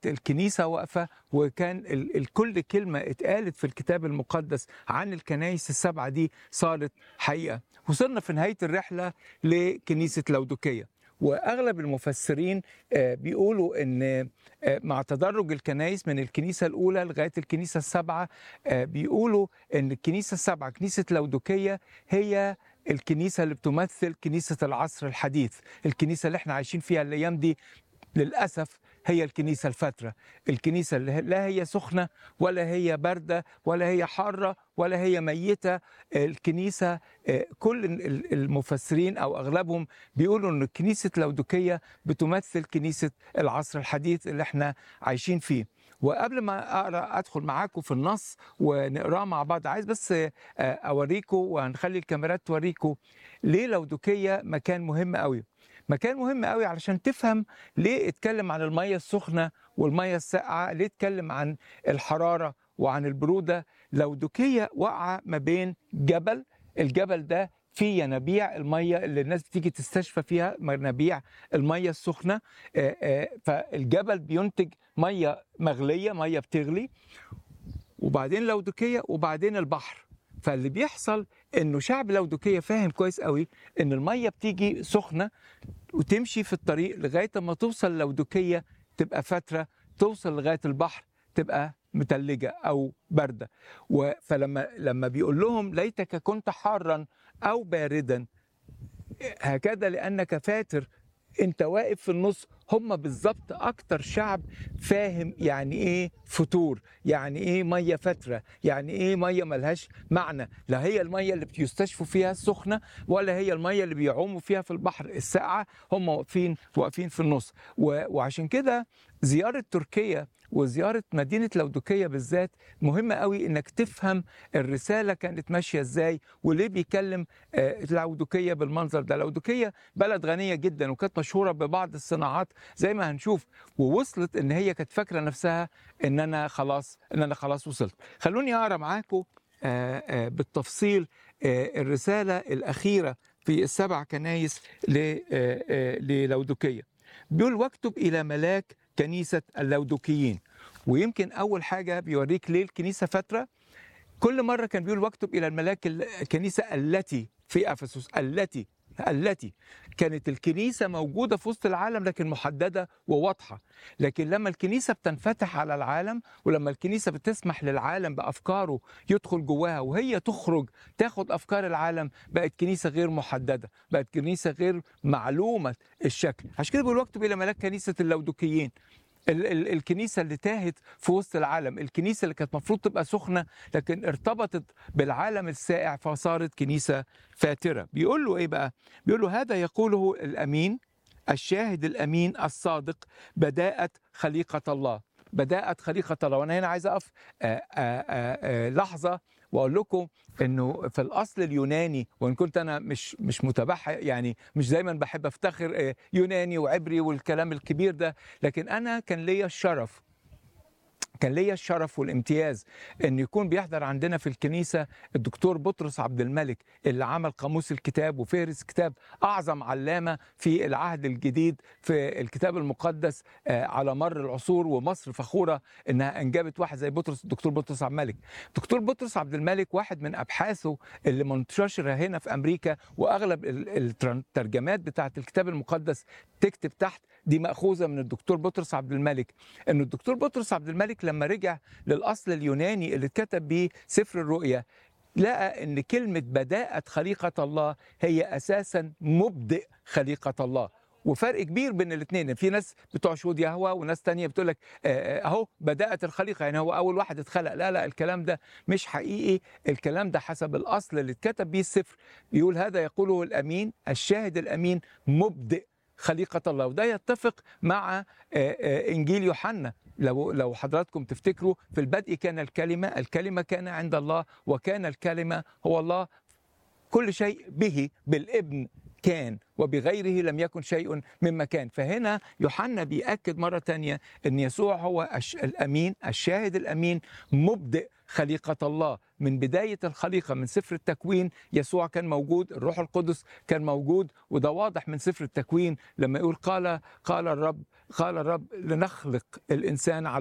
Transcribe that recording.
كانت الكنيسة واقفة وكان ال- ال- كل كلمة اتقالت في الكتاب المقدس عن الكنائس السبعة دي صارت حقيقة وصلنا في نهاية الرحلة لكنيسة لودوكية واغلب المفسرين آه، بيقولوا ان آه، مع تدرج الكنائس من الكنيسه الاولى لغايه الكنيسه السبعه آه، بيقولوا ان الكنيسه السبعه كنيسه لودوكيه هي الكنيسه اللي بتمثل كنيسه العصر الحديث الكنيسه اللي احنا عايشين فيها الايام دي للاسف هي الكنيسه الفتره الكنيسه اللي لا هي سخنه ولا هي بارده ولا هي حاره ولا هي ميته الكنيسه آه، كل ال- المفسرين او اغلبهم بيقولوا ان كنيسه لودوكيه بتمثل كنيسه العصر الحديث اللي احنا عايشين فيه وقبل ما اقرا ادخل معاكم في النص ونقراه مع بعض عايز بس آه، اوريكم وهنخلي الكاميرات توريكم ليه لودوكيه مكان مهم قوي مكان مهم قوي علشان تفهم ليه اتكلم عن الميه السخنه والميه الساقعه ليه اتكلم عن الحراره وعن البروده لودوكيه واقعه ما بين جبل الجبل ده فيه ينابيع الميه اللي الناس بتيجي تستشفى فيها ينابيع الميه السخنه آه، آه، فالجبل بينتج ميه مغليه ميه بتغلي وبعدين لودوكيه وبعدين البحر فاللي بيحصل انه شعب لودوكيه فاهم كويس قوي ان الميه بتيجي سخنه وتمشي في الطريق لغايه ما توصل لودوكيه تبقى فتره توصل لغايه البحر تبقى متلجه او بارده و- فلما لما بيقول لهم ليتك كنت حارا او باردا هكذا لانك فاتر انت واقف في النص هم بالظبط اكتر شعب فاهم يعني ايه فتور يعني ايه ميه فتره يعني ايه ميه ملهاش معنى لا هي الميه اللي بيستشفوا فيها السخنه ولا هي الميه اللي بيعوموا فيها في البحر الساقعه هم واقفين واقفين في النص و- وعشان كده زياره تركيا وزياره مدينه لودوكيه بالذات مهمه قوي انك تفهم الرساله كانت ماشيه ازاي وليه بيكلم آه، لودوكيه بالمنظر ده لودوكيه بلد غنيه جدا وكانت مشهوره ببعض الصناعات زي ما هنشوف ووصلت ان هي كانت فاكره نفسها ان انا خلاص ان انا خلاص وصلت خلوني اقرا معاكم آه، آه، بالتفصيل آه، الرساله الاخيره في السبع كنايس ل- آه، آه، للودوكيه بيقول واكتب الى ملاك كنيسه اللودوكيين ويمكن اول حاجه بيوريك ليه الكنيسه فتره كل مره كان بيقول واكتب الى الملاك الكنيسه التي في افسس التي التي كانت الكنيسه موجوده في وسط العالم لكن محدده وواضحه لكن لما الكنيسه بتنفتح على العالم ولما الكنيسه بتسمح للعالم بافكاره يدخل جواها وهي تخرج تاخد افكار العالم بقت كنيسه غير محدده بقت كنيسه غير معلومه الشكل عشان كده بيقول واكتب الى ملاك كنيسه اللودوكيين ال- ال- الكنيسه اللي تاهت في وسط العالم الكنيسه اللي كانت المفروض تبقى سخنه لكن ارتبطت بالعالم السائع فصارت كنيسه فاتره بيقول له ايه بقى بيقول له هذا يقوله الامين الشاهد الامين الصادق بداءه خليقه الله بداءه خليقه الله وانا هنا عايز اقف آه، آه، آه، آه، لحظه واقول لكم انه في الاصل اليوناني وان كنت انا مش مش متبح يعني مش دايما بحب افتخر آه، يوناني وعبري والكلام الكبير ده لكن انا كان ليا الشرف كان ليا الشرف والامتياز ان يكون بيحضر عندنا في الكنيسه الدكتور بطرس عبد الملك اللي عمل قاموس الكتاب وفهرس كتاب اعظم علامه في العهد الجديد في الكتاب المقدس آه، على مر العصور ومصر فخوره انها انجبت واحد زي بطرس الدكتور بطرس عبد الملك. دكتور بطرس عبد الملك واحد من ابحاثه اللي منتشره هنا في امريكا واغلب ال- الترجمات بتاعه الكتاب المقدس تكتب تحت دي ماخوذه من الدكتور بطرس عبد الملك ان الدكتور بطرس عبد الملك لما رجع للاصل اليوناني اللي اتكتب بيه سفر الرؤيا لقى ان كلمه بداءه خليقه الله هي اساسا مبدئ خليقه الله وفرق كبير بين الاثنين في ناس بتوع شهود يهوى وناس تانية بتقول لك آه، اهو بدات الخليقه يعني هو اول واحد اتخلق لا لا الكلام ده مش حقيقي الكلام ده حسب الاصل اللي اتكتب بيه السفر يقول هذا يقوله الامين الشاهد الامين مبدئ خليقة الله وده يتفق مع آه، آه، إنجيل يوحنا لو لو حضراتكم تفتكروا في البدء كان الكلمة الكلمة كان عند الله وكان الكلمة هو الله كل شيء به بالابن كان وبغيره لم يكن شيء مما كان فهنا يوحنا بيأكد مرة تانية أن يسوع هو الش- الأمين الشاهد الأمين مبدئ خليقة الله من بداية الخليقة من سفر التكوين يسوع كان موجود الروح القدس كان موجود وده واضح من سفر التكوين لما يقول قال قال الرب قال الرب لنخلق الإنسان على